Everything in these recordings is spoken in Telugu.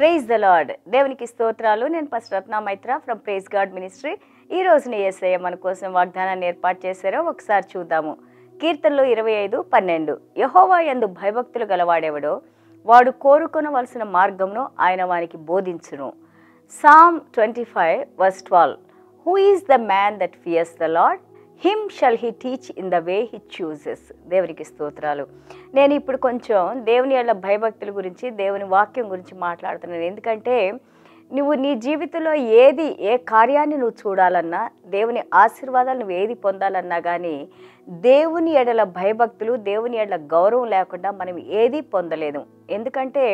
ప్రైజ్ ద లార్డ్ దేవునికి స్తోత్రాలు నేను first Ratna Maitra from praise God ministry ఈ రోజున ఏసయ్య మన కోసం వాగ్దానాన్ని ఏర్పాటు చేశారో ఒకసారి చూద్దాము కీర్తనలు ఇరవై ఐదు పన్నెండు యహోవా యందు భయభక్తులు గలవాడెవడో వాడు కోరుకొనవలసిన మార్గంను ఆయన వానికి బోధించును Psalm twenty five verse twelve who is the man that fears the Lord him shall he teach in the way he chooses దేవునికి స్తోత్రాలు నేను ఇప్పుడు కొంచెం దేవుని యొక్క భయభక్తుల గురించి దేవుని వాక్యం గురించి మాట్లాడుతున్నాను ఎందుకంటే నువ్వు నీ జీవితంలో ఏది ఏ కార్యాన్ని నువ్వు చూడాలన్నా దేవుని ఆశీర్వాదాలు నువ్వు ఏది పొందాలన్నా కానీ దేవుని ఎడల భయభక్తులు దేవుని ఎడల గౌరవం లేకుండా మనం ఏది పొందలేదు ఎందుకంటే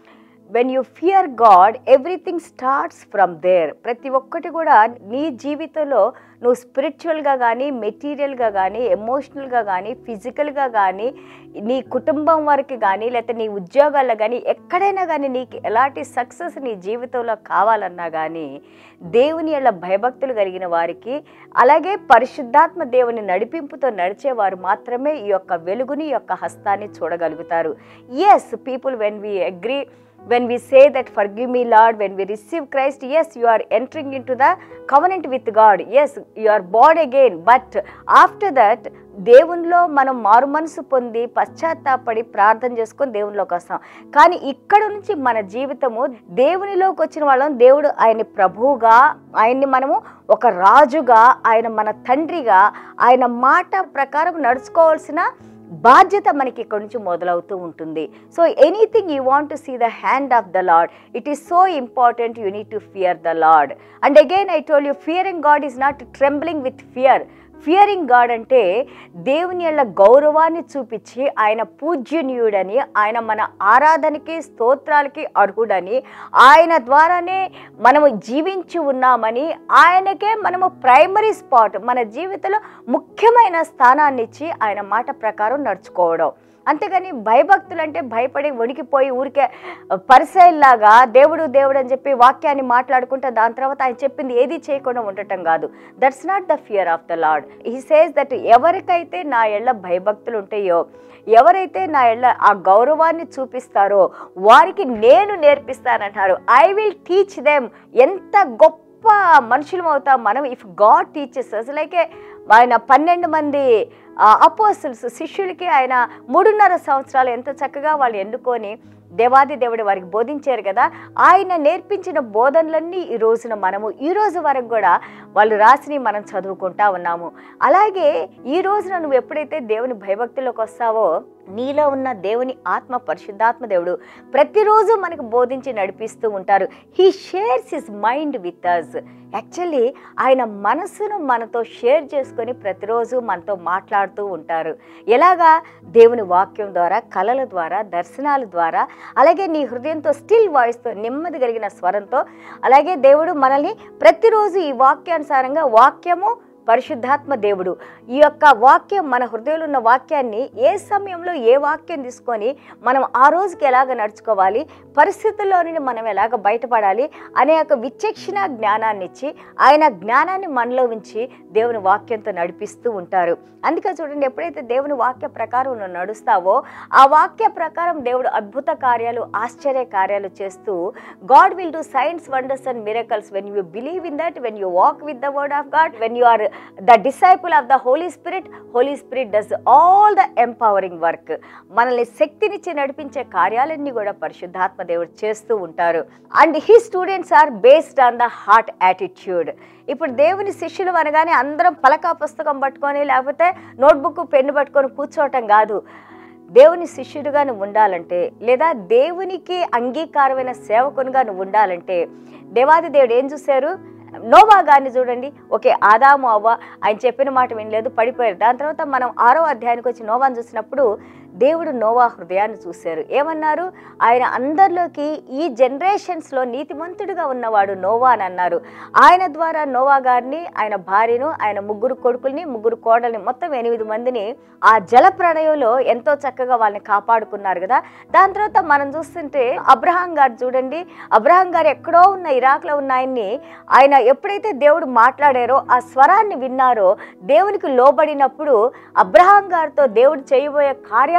when you fear God everything starts from there ప్రతి ఒక్కటి కూడా నీ జీవితంలో నువ్వు స్పిరిచువల్గా కానీ మెటీరియల్గా కానీ ఎమోషనల్గా కానీ ఫిజికల్గా కానీ నీ కుటుంబం వరకు కానీ లేకపోతే నీ ఉద్యోగాల్లో కానీ ఎక్కడైనా కానీ నీకు ఎలాంటి సక్సెస్ నీ జీవితంలో కావాలన్నా కానీ దేవుని యొక్క భయభక్తులు కలిగిన వారికి అలాగే పరిశుద్ధాత్మ దేవుని నడిపింపుతో నడిచేవారు మాత్రమే ఈ యొక్క వెలుగుని ఈ యొక్క హస్తాన్ని చూడగలుగుతారు yes people when we agree when we say that forgive me lord when we receive christ yes you are entering into the covenant with god yes you are born again but after that దేవునిలో మనం మారు మనసు పొంది పశ్చాత్తాపడి ప్రార్థన చేసుకొని దేవునిలోకి వస్తాం కానీ ఇక్కడ నుంచి మన జీవితము దేవునిలోకి వచ్చిన వాళ్ళం దేవుడు ఆయన ప్రభువుగా ఆయన్ని మనము ఒక రాజుగా ఆయన మన తండ్రిగా ఆయన మాట ప్రకారం నడుచుకోవాల్సిన బాధ్యత మనకి ఇక్కడ నుంచి మొదలవుతూ ఉంటుంది so anything you want to see the hand of the Lord it is so important you need to fear the Lord and again I told you fearing God is not trembling with fear fearing God అంటే దేవుని యొక్క గౌరవాన్ని చూపించి ఆయన పూజ్యనీయుడని ఆయన మన ఆరాధనకి స్తోత్రాలకి అర్హుడని ఆయన ద్వారానే మనము జీవించి ఉన్నామని ఆయనకే మనము ప్రైమరీ స్పాట్ మన జీవితంలో ముఖ్యమైన స్థానాన్ని ఇచ్చి ఆయన మాట ప్రకారం నడుచుకోవడం అంతేగాని భయభక్తులు అంటే భయపడి వణికిపోయి ఊరికే పరిసైల్లాగా దేవుడు దేవుడు అని చెప్పి వాక్యాన్ని మాట్లాడుకుంటే దాని తర్వాత ఆయన చెప్పింది ఏది చేయకుండా ఉండటం కాదు that's not the fear of the Lord he says that ఎవరికైతే నా ఎళ్ళ భయభక్తులు ఉంటాయో ఎవరైతే నా ఎళ్ళ ఆ గౌరవాన్ని చూపిస్తారో వారికి నేను నేర్పిస్తానంటారు ఐ విల్ టీచ్ దెమ్ ఎంత గొప్ప మనుషులం అవుతాం మనం ఇఫ్ గాడ్ టీచర్స్ అసలు లైకే ఆయన పన్నెండు మంది అపోసల్స్ శిష్యులకి ఆయన మూడున్నర సంవత్సరాలు ఎంత చక్కగా వాళ్ళు ఎన్నుకొని దేవాది దేవుడు వారికి బోధించారు కదా ఆయన నేర్పించిన బోధనలన్నీ ఈ రోజున మనము ఈ రోజు వరకు కూడా వాళ్ళు రాసిని మనం చదువుకుంటా ఉన్నాము అలాగే ఈ రోజున నువ్వు ఎప్పుడైతే దేవుని భయభక్తిలోకి వస్తావో నీలో ఉన్న దేవుని ఆత్మ పరిశుద్ధాత్మ దేవుడు ప్రతిరోజు మనకు బోధించి నడిపిస్తూ ఉంటారు he shares his mind with us actually ఆయన మనసును మనతో షేర్ చేసుకొని ప్రతిరోజు మనతో మాట్లాడుతూ ఉంటారు ఎలాగా దేవుని వాక్యం ద్వారా కళల ద్వారా దర్శనాల ద్వారా అలాగే నీ హృదయంతో స్టిల్ వాయిస్తో నెమ్మది కలిగిన స్వరంతో అలాగే దేవుడు మనల్ని ప్రతిరోజు ఈ వాక్యానుసారంగా వాక్యము పరిశుద్ధాత్మ దేవుడు ఈ యొక్క వాక్యం మన హృదయంలో ఉన్న వాక్యాన్ని ఏ సమయంలో ఏ వాక్యం తీసుకొని మనం ఆ రోజుకి ఎలాగ నడుచుకోవాలి పరిస్థితుల్లో నుండి మనం ఎలాగ బయటపడాలి అనే యొక్క విచక్షణ జ్ఞానాన్ని ఇచ్చి ఆయన జ్ఞానాన్ని మనలో ఉంచి దేవుని వాక్యంతో నడిపిస్తూ ఉంటారు అందుకే చూడండి ఎప్పుడైతే దేవుని వాక్య ప్రకారం నువ్వు నడుస్తావో ఆ వాక్య ప్రకారం దేవుడు అద్భుత కార్యాలు ఆశ్చర్య కార్యాలు చేస్తూ God will do signs wonders and miracles when you believe in that when you walk with the word of God when you are the disciple of the Holy Spirit Holy Spirit does all the empowering work మనల్ని శక్తినిచ్చి నడిపించే కార్యాలన్నీ కూడా పరిశుద్ధాత్మ దేవుడు చేస్తూ ఉంటారు and he students are based on the heart attitude ఇప్పుడు దేవుని శిష్యులు అనగానే అందరం పలకా పుస్తకం పట్టుకొని లేకపోతే నోట్బుక్ పెన్ను పట్టుకొని కూర్చోవటం కాదు దేవుని శిష్యుడిగా నువ్వు ఉండాలంటే లేదా దేవునికి అంగీకారమైన సేవకునిగా నువ్వు ఉండాలంటే దేవాది దేవుడు ఏం చూశారు నోవా గారిని చూడండి ఓకే ఆదాము అవ్వ ఆయన చెప్పిన మాట వినలేదు పడిపోయారు దాని తర్వాత మనం ఆరో అధ్యాయానికి వచ్చి నోవాని చూసినప్పుడు దేవుడు నోవా హృదయాన్ని చూశారు ఏమన్నారు ఆయన అందరిలోకి ఈ జనరేషన్స్లో నీతిమంతుడిగా ఉన్నవాడు నోవా అని అన్నారు ఆయన ద్వారా నోవా గారిని ఆయన భార్యను ఆయన ముగ్గురు కొడుకుల్ని ముగ్గురు కోడల్ని మొత్తం ఎనిమిది మందిని ఆ జల ప్రళయంలో ఎంతో చక్కగా వాళ్ళని కాపాడుకున్నారు కదా దాని తర్వాత మనం చూస్తుంటే అబ్రహాం గారు చూడండి అబ్రహాం గారు ఎక్కడో ఉన్న ఇరాక్లో ఉన్న ఆయన్ని ఆయన ఎప్పుడైతే దేవుడు మాట్లాడారో ఆ స్వరాన్ని విన్నారో దేవునికి లోబడినప్పుడు అబ్రహాం గారితో దేవుడు చేయబోయే కార్యాలు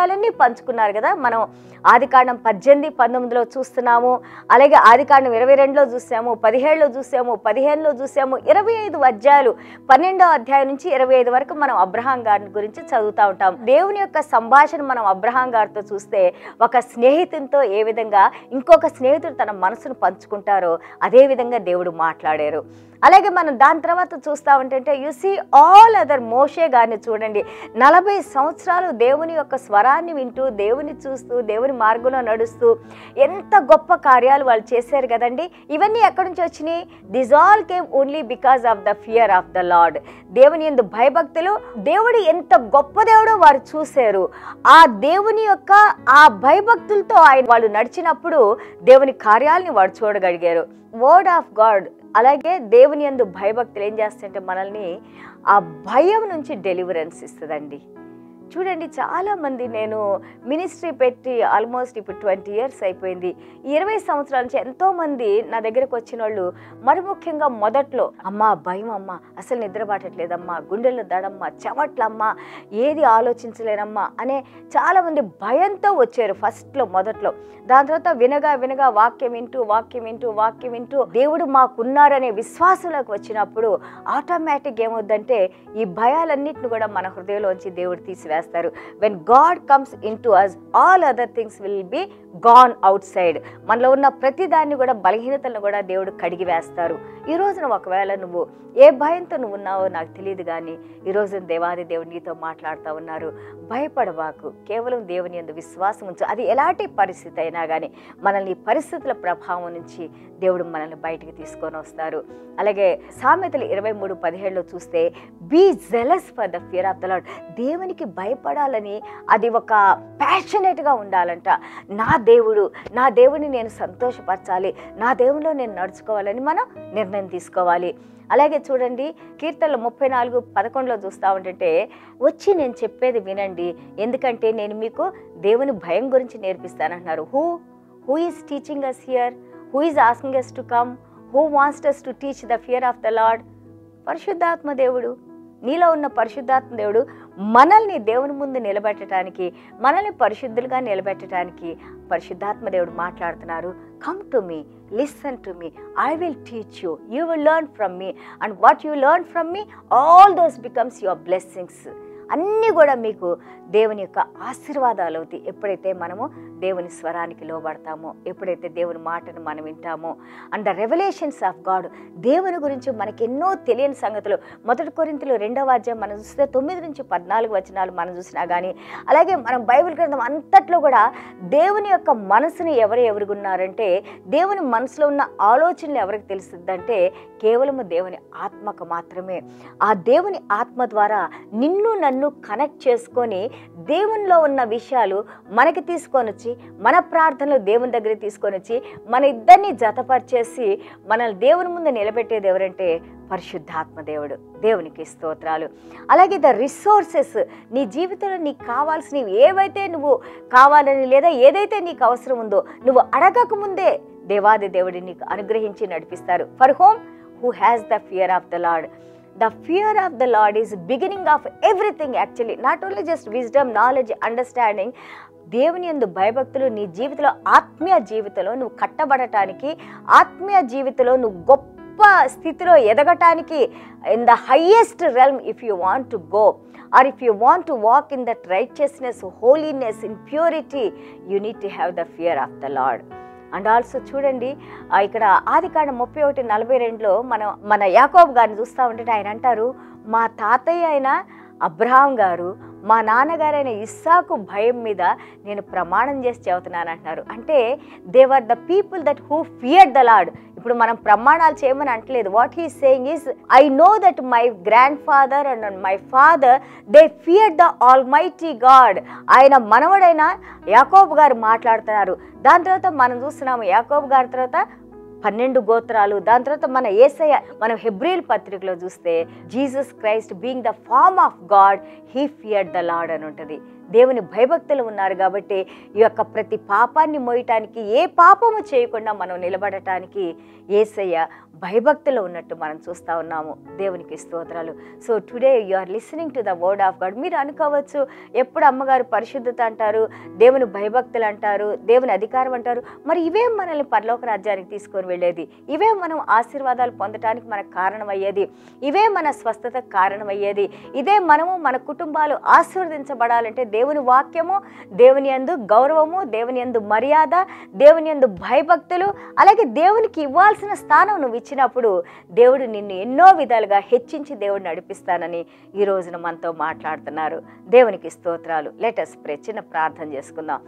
అధ్యాయాలన్నీ పంచుకున్నారు కదా మనం ఆదికాండం పద్దెనిమిది పంతొమ్మిదిలో చూస్తున్నాము అలాగే ఆదికాండం ఇరవై రెండులో చూసాము పదిహేడులో చూసాము పదిహేనులో చూసాము ఇరవై ఐదు అధ్యాయాలు పన్నెండో అధ్యాయం నుంచి ఇరవై ఐదు వరకు మనం అబ్రహాం గారి గురించి చదువుతూ ఉంటాం దేవుని యొక్క సంభాషణ మనం అబ్రహాం గారితో చూస్తే ఒక స్నేహితునితో ఏ విధంగా ఇంకొక స్నేహితుడు తన మనసును పంచుకుంటారో అదే విధంగా దేవుడు మాట్లాడారు అలాగే మనం దాని తర్వాత చూస్తా ఉంటే you see all other Moshe గారిని చూడండి నలభై సంవత్సరాలు దేవుని యొక్క స్వరాన్ని వింటూ దేవుని చూస్తూ దేవుని మార్గంలో నడుస్తూ ఎంత గొప్ప కార్యాలు వాళ్ళు చేశారు కదండి ఇవన్నీ ఎక్కడి నుంచి వచ్చినాయి this all came only because of the fear of the Lord దేవుని ఎందు భయభక్తులు దేవుడు ఎంత గొప్ప దేవుడో వారు చూశారు ఆ దేవుని యొక్క ఆ భయభక్తులతో ఆయన వాళ్ళు నడిచినప్పుడు దేవుని కార్యాలని వాడు చూడగలిగారు వర్డ్ ఆఫ్ గాడ్ అలాగే దేవుని యందు భయభక్తులు ఏం చేస్తుంటే మనల్ని ఆ భయం నుంచి డెలివరెన్స్ ఇస్తుందండి చూడండి చాలామంది నేను మినిస్ట్రీ పెట్టి ఆల్మోస్ట్ ఇప్పుడు ట్వంటీ ఇయర్స్ అయిపోయింది ఈ ఇరవై సంవత్సరాల నుంచి ఎంతోమంది నా దగ్గరకు వచ్చిన వాళ్ళు మరి ముఖ్యంగా మొదట్లో అమ్మా భయం అమ్మా అసలు నిద్ర పట్టట్లేదమ్మా గుండెల్లో దడమ్మా చెమట్లమ్మా ఏది ఆలోచించలేనమ్మా అనే చాలామంది భయంతో వచ్చారు ఫస్ట్లో మొదట్లో దాని తర్వాత వినగా వినగా వాక్యం వింటూ వాక్యం వింటూ వాక్యం వింటూ దేవుడు మాకున్నారనే విశ్వాసంలోకి వచ్చినప్పుడు ఆటోమేటిక్ ఏమవుద్దంటే ఈ భయాలన్నింటిని కూడా మన హృదయంలోంచి దేవుడు తీసివేస్తారు when God comes in to us all other things will be gone outside మనలో ఉన్న ప్రతి దాన్ని కూడా బలహీనతలను కూడా దేవుడు కడిగి వేస్తారు ఈ రోజున ఒకవేళ నువ్వు ఏ భయంతో నువ్వు ఉన్నావో నాకు తెలియదు కానీ ఈ రోజున దేవాది దేవుడు నీతో మాట్లాడుతూ ఉన్నారు భయపడబాకు కేవలం దేవుని ఎందు విశ్వాసం ఉంచు అది ఎలాంటి పరిస్థితి అయినా కానీ మనల్ని ఈ పరిస్థితుల ప్రభావం నుంచి దేవుడు మనల్ని బయటికి తీసుకొని వస్తారు అలాగే సామెతలు ఇరవై మూడు పదిహేడులో చూస్తే be jealous for the fear of the Lord దేవునికి భయపడాలని అది ఒక ప్యాషనేట్గా ఉండాలంట నా దేవుడు నా దేవుడిని నేను సంతోషపరచాలి నా దేవునిలో నేను నడుచుకోవాలని మనం నిర్ణయం తీసుకోవాలి అలాగే చూడండి కీర్తనలు ముప్పై నాలుగు పదకొండులో చూస్తూ ఉంటుంటే వచ్చి నేను చెప్పేది వినండి ఎందుకంటే నేను మీకు దేవుని భయం గురించి నేర్పిస్తానంటున్నారు who who is teaching us here who is asking us to come who wants us to teach the fear of the Lord పరిశుద్ధాత్మ దేవుడు నీలో ఉన్న పరిశుద్ధాత్మ దేవుడు మనల్ని దేవుని ముందు నిలబెట్టడానికి మనల్ని పరిశుద్ధులుగా నిలబెట్టడానికి పరిశుద్ధాత్మ దేవుడు మాట్లాడుతున్నారు come to me listen to me I will teach you you will learn from me and what you learn from me all those becomes your blessings అన్నీ కూడా మీకు దేవుని యొక్క ఆశీర్వాదాలు అవుతాయి ఎప్పుడైతే మనము దేవుని స్వరానికి లోబడతామో ఎప్పుడైతే దేవుని మాటను మనం వింటామో and the revolutions of God దేవుని గురించి మనకి ఎన్నో తెలియని సంగతులు మొదటి కొరింతలు రెండవ అధ్యాయం మనం చూస్తే తొమ్మిది నుంచి పద్నాలుగు వచనాలు మనం చూసినా కానీ అలాగే మనం బైబిల్ గ్రంథం అంతట్లో కూడా దేవుని యొక్క మనసుని ఎవరు ఎవరుగున్నారంటే దేవుని మనసులో ఉన్న ఆలోచనలు ఎవరికి తెలుస్తుందంటే కేవలము దేవుని ఆత్మకు మాత్రమే ఆ దేవుని ఆత్మ ద్వారా నిన్ను నన్ను కనెక్ట్ చేసుకొని దేవునిలో ఉన్న విషయాలు మనకి తీసుకొని వచ్చి మన ప్రార్థనలు దేవుని దగ్గర తీసుకొని వచ్చి మన ఇద్దరిని జతపరిచేసి మనల్ని దేవుని ముందు నిలబెట్టేది ఎవరంటే పరిశుద్ధాత్మ దేవుడు దేవునికి స్తోత్రాలు అలాగే ద రిసోర్సెస్ నీ జీవితంలో నీకు కావాల్సినవి ఏవైతే నువ్వు కావాలని లేదా ఏదైతే నీకు అవసరం ఉందో నువ్వు అడగక ముందే దేవాది దేవుడి నీకు అనుగ్రహించి నడిపిస్తారు for whom who has the fear of the Lord the fear of the Lord is beginning of everything actually not only just wisdom knowledge understanding దేవుని ఎందు భయభక్తులు నీ జీవితంలో ఆత్మీయ జీవితంలో నువ్వు కట్టబడటానికి ఆత్మీయ జీవితంలో నువ్వు గొప్ప స్థితిలో ఎదగటానికి in the highest realm if you want to go or if you want to walk in that righteousness holiness in purity you need to have the fear of the Lord and also చూడండి ఆ, ఇక్కడ ఆది కాండ ముప్పై ఒకటి నలభై రెండులో మనం మన యాకోబ్ గారిని చూస్తూ ఉంటే ఆయన అంటారు మా తాతయ్య అయిన అబ్రహాం గారు మా నాన్నగారైన ఇస్సాకు భయం మీద నేను ప్రమాణం చేసి చెబుతున్నాను అంటున్నారు అంటే they were the people that who fear the Lord ఇప్పుడు మనం ప్రమాణాలు చేయమని అంటలేదు what he saying is I know that my grandfather and my father they fear the almighty God ఆయన మనవడైన యాకోబు గారు మాట్లాడుతున్నారు దాని తర్వాత మనం చూస్తున్నాము యాకోబు గారి తర్వాత పన్నెండు గోత్రాలు దాని తర్వాత మన ఏసయ్య మనం హెబ్రిల్ పత్రికలో చూస్తే Jesus Christ being the form of God he fear the Lord అని ఉంటుంది దేవుని భయభక్తులు ఉన్నారు కాబట్టి ఈ యొక్క ప్రతి పాపాన్ని మోయటానికి ఏ పాపము చేయకుండా మనం నిలబడటానికి ఏసయ్య భయభక్తులు ఉన్నట్టు మనం చూస్తూ ఉన్నాము దేవునికి స్తోత్రాలు so today you are listening to the word of God మీరు అనుకోవచ్చు ఎప్పుడు అమ్మగారు పరిశుద్ధత అంటారు దేవుని భయభక్తులు అంటారు దేవుని అధికారం అంటారు మరి ఇవే మనల్ని పరలోక రాజ్యానికి తీసుకొని వెళ్ళేది ఇవే మనం ఆశీర్వాదాలు పొందటానికి మనకు కారణమయ్యేది ఇవే మన స్వస్థత కారణమయ్యేది ఇదే మనము మన కుటుంబాలు ఆశీర్వదించబడాలంటే దేవుని వాక్యము దేవుని యందు గౌరవము దేవుని యందు మర్యాద దేవుని యందు భయభక్తులు అలాగే దేవునికి ఇవ్వాల్సిన స్థానం నువ్వు ఇచ్చినప్పుడు దేవుడు నిన్ను ఎన్నో విధాలుగా హెచ్చించి దేవుడు నడిపిస్తానని ఈ రోజున మనతో మాట్లాడుతున్నారు దేవునికి స్తోత్రాలు లెటస్ ప్రే చిన్న ప్రార్థన చేసుకుందాం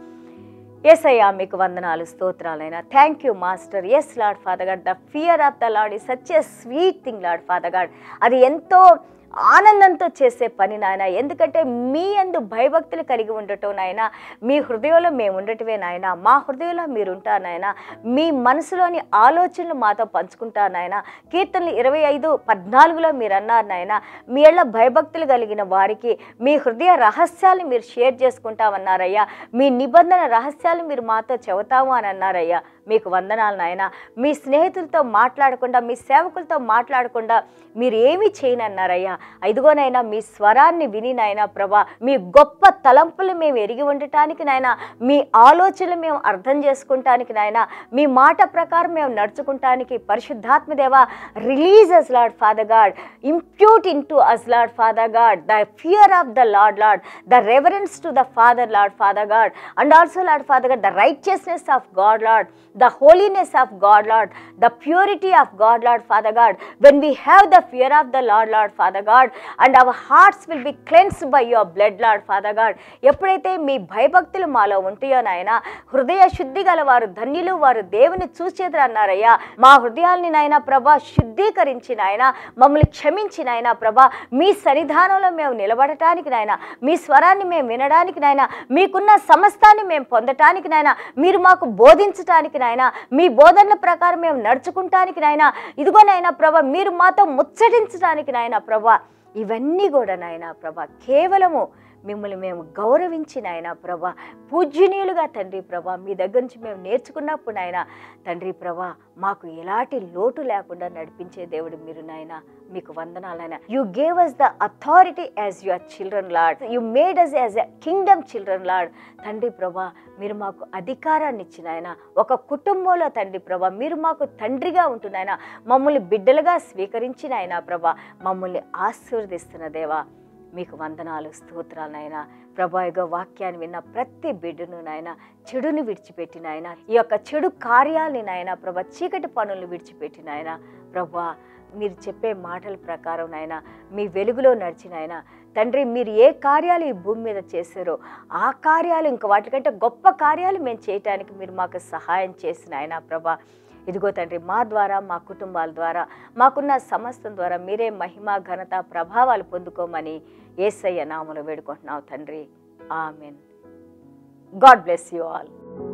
ఎస్ అయ్యా మీకు వందనాలు స్తోత్రాలైనా thank you master yes Lord Father God the fear of the Lord is such a sweet thing Lord Father God అది ఎంతో ఆనందంతో చేసే పని నాయన ఎందుకంటే మీ అందు భయభక్తులు కలిగి ఉండటం నాయన మీ హృదయంలో మేము ఉండటమే నాయన మా హృదయంలో మీరు ఉంటారు నాయన మీ మనసులోని ఆలోచనలు మాతో పంచుకుంటారు నాయన కీర్తనలు ఇరవై ఐదు పద్నాలుగులో మీరు అన్నారు నాయన మీ ఏళ్ళ భయభక్తులు కలిగిన వారికి మీ హృదయ రహస్యాలు మీరు షేర్ చేసుకుంటామన్నారయ్యా మీ నిబంధన రహస్యాలు మీరు మాతో చెబుతాము అని అన్నారయ్యా మీకు వందనాలు నాయన మీ స్నేహితులతో మాట్లాడకుండా మీ సేవకులతో మాట్లాడకుండా మీరు ఏమీ చేయనన్నారయ్యా ఇదిగోనైనా మీ స్వరాన్ని విని నాయనా ప్రభా మీ గొప్ప తలంపులు మేము ఎరిగి ఉండటానికి నాయన మీ ఆలోచనలు మేము అర్థం చేసుకుంటానికి నాయన మీ మాట ప్రకారం మేము నడుచుకుంటానికి పరిశుద్ధాత్మ దేవ release us Lord Father God impute in to us Lord Father God the fear of the Lord Lord the reverence to the Father Lord Father God and also Lord Father God the righteousness of God Lord the holiness of God, Lord, the purity of God, Lord, Father God. When we have the fear of the Lord, Lord, Father God, and our hearts will be cleansed by your blood, Lord, Father God. ఎప్పుడైతే మీ భయభక్తులు మాలో ఉంటాయో నాయన హృదయ శుద్ధి గల వారు ధన్యులు వారు దేవుని చూసేది అన్నారయ్యా మా హృదయాల్ని నాయన ప్రభా శుద్ధీకరించి నాయన మమ్మల్ని క్షమించి నాయన ప్రభా మీ సన్నిధానంలో మేము నిలబడటానికి నాయన మీ స్వరాన్ని మేము వినడానికి నాయన మీకున్న సమస్తాన్ని మేము పొందటానికి నాయన మీరు మాకు బోధించటానికి నాయన మీ బోధనల ప్రకారం మేము నడుచుకుంటానికి నాయన ఇదిగోనైనా ప్రభ మీరు మాతో ముచ్చటించడానికి నాయన ప్రభ ఇవన్నీ కూడా నాయన ప్రభ కేవలము మిమ్మల్ని మేము గౌరవించి నాయన ప్రభ పూజ్యనీయులుగా తండ్రి ప్రభ మీ దగ్గర నుంచి మేము నేర్చుకున్నప్పుడు నాయన తండ్రి ప్రభ మాకు ఎలాంటి లోటు లేకుండా నడిపించే దేవుడు మీరు నాయన మీకు వందనాలైనా you gave us the authority as your children Lord you made us as a kingdom children Lord తండ్రి ప్రభా మీరు మాకు అధికారాన్ని ఇచ్చిన ఆయన ఒక కుటుంబంలో తండ్రి ప్రభా మీరు మాకు తండ్రిగా ఉంటున్నాయన మమ్మల్ని బిడ్డలుగా స్వీకరించిన ఆయన ప్రభా మమ్మల్ని ఆశీర్వదిస్తున్న దేవా మీకు వందనాలు స్తోత్రాలు నాయన ప్రభాయగా వాక్యాన్ని విన్న ప్రతి బిడ్డను నాయన చెడుని విడిచిపెట్టిన ఆయన ఈ యొక్క చెడు కార్యాలని నాయన ప్రభా చీకటి పనులను విడిచిపెట్టిన ఆయన ప్రభా మీరు చెప్పే మాటల ప్రకారం నాయన మీ వెలుగులో నడిచిన ఆయన తండ్రి మీరు ఏ కార్యాలు ఈ భూమి మీద చేశారో ఆ కార్యాలు ఇంక వాటికంటే గొప్ప కార్యాలు మేము చేయటానికి మీరు మాకు సహాయం చేసిన ఆయన ప్రభా ఇదిగో తండ్రి మా ద్వారా మా కుటుంబాల ద్వారా మాకున్న సమస్తం ద్వారా మీరే మహిమ ఘనత ప్రభావాలు పొందుకోమని ఏసయ్య నామలు వేడుకుంటున్నావు తండ్రి amen God bless you all